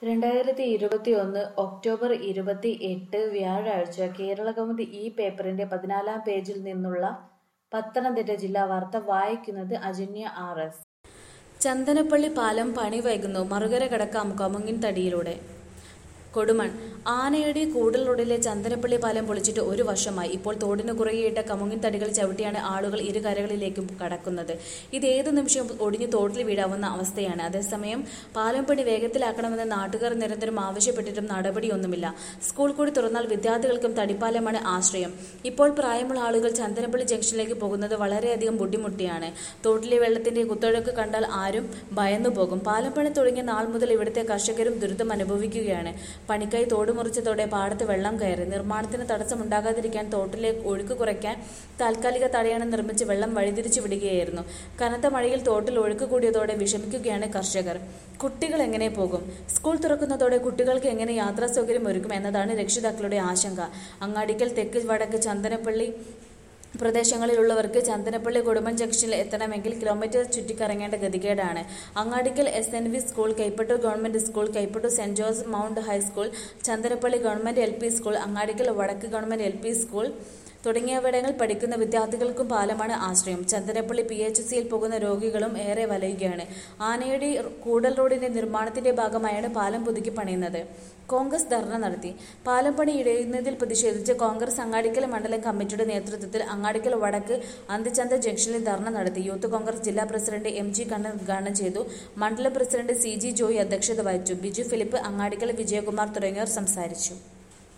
രണ്ടായിരത്തി ഇരുപത്തിയൊന്ന് ഒക്ടോബർ ഇരുപത്തി എട്ട് വ്യാഴാഴ്ച കേരളകൗമുദി ഈ പേപ്പറിന്റെ പതിനാലാം പേജിൽ നിന്നുള്ള പത്തനംതിട്ട ജില്ലാ വാർത്ത വായിക്കുന്നത് അജന്യ ആർ എസ് ചന്ദനപ്പള്ളി പാലം പണി വൈകുന്നു മറുകര കടക്കാം കമുങ്ങിൻ തടിയിലൂടെ കൊടുമൺ ആനയടി കൂടൽ റോഡിലെ ചന്ദനപ്പള്ളി പാലം പൊളിച്ചിട്ട് ഒരു വർഷമായി ഇപ്പോൾ തോടിന് കുറുകെയിട്ട കമുങ്ങിൻ തടികൾ ചവിട്ടിയാണ് ആളുകൾ ഇരു കരകളിലേക്കും കടക്കുന്നത് ഇത് ഏതു നിമിഷവും ഒടിഞ്ഞു തോട്ടിൽ വീഴാവുന്ന അവസ്ഥയാണ് അതേസമയം പാലം പണി വേഗത്തിലാക്കണമെന്ന് നാട്ടുകാർ നിരന്തരം ആവശ്യപ്പെട്ടിട്ടും നടപടിയൊന്നുമില്ല സ്കൂൾ കൂടി തുറന്നാൽ വിദ്യാർത്ഥികൾക്കും തടിപ്പാലമാണ് ആശ്രയം ഇപ്പോൾ പ്രായമുള്ള ആളുകൾ ചന്ദനപ്പള്ളി ജംഗ്ഷനിലേക്ക് പോകുന്നത് വളരെയധികം ബുദ്ധിമുട്ടിയാണ് തോട്ടിലെ വെള്ളത്തിന്റെ കുത്തൊഴുക്ക് കണ്ടാൽ ആരും ഭയന്നു പോകും പാലം പണി തുടങ്ങിയ നാൾ മുതൽ ഇവിടുത്തെ കർഷകരും ദുരിതം അനുഭവിക്കുകയാണ് പണിക്കായി തോട് മുറിച്ചതോടെ പാടത്ത് വെള്ളം കയറി നിർമ്മാണത്തിന് തടസ്സമുണ്ടാകാതിരിക്കാൻ തോട്ടിലെ ഒഴുക്ക് കുറയ്ക്കാൻ താൽക്കാലിക തടയണ നിർമ്മിച്ച് വെള്ളം വഴിതിരിച്ചു വിടുകയായിരുന്നു കനത്ത മഴയിൽ തോട്ടിൽ ഒഴുക്ക് കൂടിയതോടെ വിഷമിക്കുകയാണ് കർഷകർ കുട്ടികൾ എങ്ങനെ പോകും സ്കൂൾ തുറക്കുന്നതോടെ കുട്ടികൾക്ക് എങ്ങനെ യാത്രാ സൗകര്യം ഒരുക്കും എന്നതാണ് രക്ഷിതാക്കളുടെ ആശങ്ക അങ്ങാടിക്കൽ തെക്ക് വടക്ക് ചന്ദനപ്പള്ളി പ്രദേശങ്ങളിലുള്ളവർക്ക് ചന്ദനപ്പള്ളി കൊടുമൺ ജംഗ്ഷനിൽ എത്തണമെങ്കിൽ കിലോമീറ്റർ ചുറ്റിക്കറങ്ങേണ്ട ഗതികേടാണ് Angadikkal S N V school Kaipattoor government school Kaipattoor saint Joseph mount high school Chandanappally government L P school Angadikkal വടക്ക് ഗവൺമെന്റ് എൽ പി സ്കൂൾ തുടങ്ങിയവിടങ്ങളിൽ പഠിക്കുന്ന വിദ്യാർത്ഥികൾക്കും പാലമാണ് ആശ്രയം ചന്ദനപ്പള്ളി പി എച്ച് സിയിൽ പോകുന്ന രോഗികളും ഏറെ വലയുകയാണ് ആനയുടെ കൂടൽ റോഡിന്റെ നിർമ്മാണത്തിന്റെ ഭാഗമായാണ് പാലം പുതുക്കി പണിയുന്നത് കോൺഗ്രസ് ധർണ നടത്തി പാലം പണി ഇടയുന്നതിൽ പ്രതിഷേധിച്ച് കോൺഗ്രസ് അങ്ങാടിക്കൽ മണ്ഡലം കമ്മിറ്റിയുടെ നേതൃത്വത്തിൽ അങ്ങാടിക്കൽ വടക്ക് അന്തിച്ചന്ത ജംഗ്ഷനിൽ ധർണ നടത്തി യൂത്ത് കോൺഗ്രസ് ജില്ലാ പ്രസിഡന്റ് എം ജി കണ്ണൻ ഉദ്ഘാടനം ചെയ്തു മണ്ഡലം പ്രസിഡന്റ് സി ജി ജോയി അധ്യക്ഷത വഹിച്ചു ബിജു ഫിലിപ്പ് അങ്ങാടിക്കൽ വിജയകുമാർ തുടങ്ങിയവർ സംസാരിച്ചു